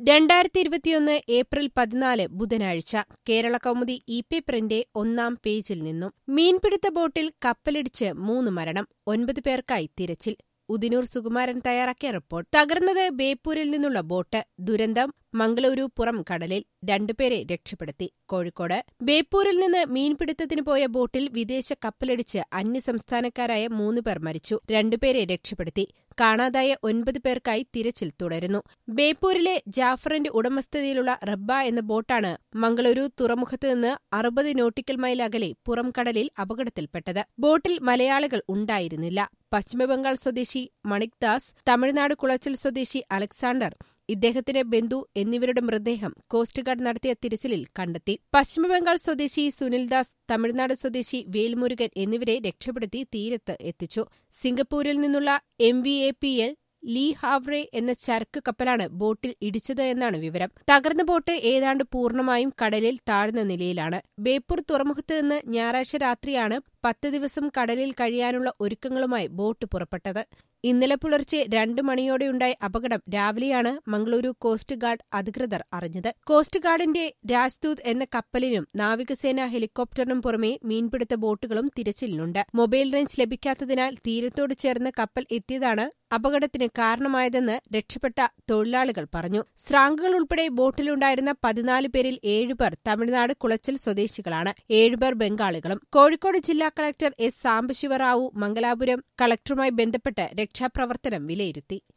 രണ്ടായിരത്തി ഇരുപത്തിയൊന്ന് ഏപ്രിൽ പതിനാല് ബുധനാഴ്ച കേരള കൗമുദി ഇ പേപ്പറിന്റെ ഒന്നാം പേജിൽ നിന്നും മീൻപിടുത്ത ബോട്ടിൽ കപ്പലിടിച്ച് മൂന്ന് മരണം ഒൻപത് പേർക്കായി തിരച്ചിൽ ഉദിനൂർ സുകുമാരൻ തയ്യാറാക്കിയ റിപ്പോർട്ട് തകർന്നത് ബേപ്പൂരിൽ നിന്നുള്ള ബോട്ട് ദുരന്തം മംഗളൂരു പുറം കടലിൽ രണ്ടുപേരെ രക്ഷപ്പെടുത്തി കോഴിക്കോട് ബേപ്പൂരിൽ നിന്ന് മീൻപിടുത്തത്തിന് പോയ ബോട്ടിൽ വിദേശ കപ്പലടിച്ച് അന്യസംസ്ഥാനക്കാരായ മൂന്ന് പേർ മരിച്ചു രണ്ടുപേരെ രക്ഷപ്പെടുത്തി കാണാതായ ഒൻപത് പേർക്കായി തിരച്ചിൽ തുടരുന്നു ബേപ്പൂരിലെ ജാഫറിന്റെ ഉടമസ്ഥതയിലുള്ള റബ്ബ എന്ന ബോട്ടാണ് മംഗളൂരു തുറമുഖത്ത് നിന്ന് അറുപത് നോട്ടിക്കൽ മൈൽ അകലെ പുറംകടലിൽ അപകടത്തിൽപ്പെട്ടത് ബോട്ടിൽ മലയാളികൾ ഉണ്ടായിരുന്നില്ല പശ്ചിമബംഗാൾ സ്വദേശി മണിക് ദാസ് തമിഴ്നാട് കുളച്ചൽ സ്വദേശി അലക്സാണ്ടർ ഇദ്ദേഹത്തിന്റെ ബന്ധു എന്നിവരുടെ മൃതദേഹം കോസ്റ്റ് ഗാർഡ് നടത്തിയ തിരച്ചിലിൽ കണ്ടെത്തി പശ്ചിമബംഗാൾ സ്വദേശി സുനിൽദാസ് തമിഴ്നാട് സ്വദേശി വേൽമുരുകൻ എന്നിവരെ രക്ഷപ്പെടുത്തി തീരത്ത് എത്തിച്ചു സിംഗപ്പൂരിൽ നിന്നുള്ള M V A P L Le Havre എന്ന ചരക്ക് കപ്പലാണ് ബോട്ടിൽ ഇടിച്ചത് എന്നാണ് വിവരം തകർന്ന ബോട്ട് ഏതാണ്ട് പൂർണ്ണമായും കടലിൽ താഴ്ന്ന നിലയിലാണ് ബേപ്പൂർ തുറമുഖത്ത് നിന്ന് ഞായറാഴ്ച രാത്രിയാണ് പത്ത് ദിവസം കടലിൽ കഴിയാനുള്ള ഒരുക്കങ്ങളുമായി ബോട്ട് പുറപ്പെട്ടത് ഇന്നലെ പുലർച്ചെ രണ്ട് മണിയോടെയുണ്ടായ അപകടം രാവിലെയാണ് മംഗളൂരു കോസ്റ്റ് ഗാർഡ് അധികൃതർ അറിഞ്ഞത് കോസ്റ്റ് ഗാർഡിന്റെ രാജ്ദൂത് എന്ന കപ്പലിനും നാവികസേന ഹെലികോപ്റ്ററിനും പുറമെ മീൻപിടുത്ത ബോട്ടുകളും തിരച്ചിലിനുണ്ട് മൊബൈൽ റേഞ്ച് ലഭിക്കാത്തതിനാൽ തീരത്തോട് ചേർന്ന് കപ്പൽ എത്തിയതാണ് അപകടത്തിന് കാരണമായതെന്ന് രക്ഷപ്പെട്ട തൊഴിലാളികൾ പറഞ്ഞു സ്രാങ്കുകൾ ഉൾപ്പെടെ ബോട്ടിലുണ്ടായിരുന്ന പതിനാല് പേരിൽ ഏഴുപേർ തമിഴ്നാട് കുളച്ചൽ സ്വദേശികളാണ് ഏഴുപേർ ബംഗാളികളും കോഴിക്കോട് ജില്ലാ കളക്ടർ എസ് സാംബശിവറാവു മംഗലാപുരം കളക്ടറുമായി ബന്ധപ്പെട്ട് രക്ഷാപ്രവർത്തനം വിലയിരുത്തി